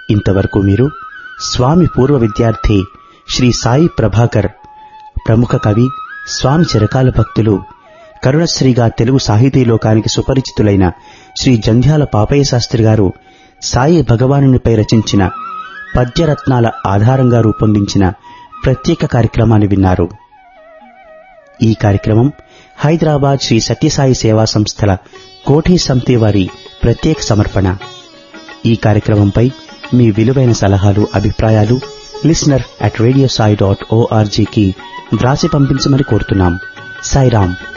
ఇంతవరకు మీరు స్వామి పూర్వ విద్యార్థి శ్రీ సాయి ప్రభాకర్ ప్రముఖ కవి స్వామి చిరకాల భక్తులు కరుణశ్రీగా తెలుగు సాహితీ లోకానికి సుపరిచితులైన శ్రీ జంధ్యాల పాపయ్య శాస్త్రి గారు సాయి భగవానునిపై రచించిన పద్యరత్నాల ఆధారంగా రూపొందించిన ప్రత్యేక కార్యక్రమాన్ని విన్నారు ఈ కార్యక్రమం హైదరాబాద్ శ్రీ సత్యసాయి సేవా సంస్థల కోఠి సమితి వారి ప్రత్యేక సమర్పణ ఈ కార్యక్రమంపై మీ విలువైన సలహాలు అభిప్రాయాలు listener at radio Sai dot ఓఆర్జీకి వ్రాసి పంపించమని కోరుతున్నాం సాయిరాం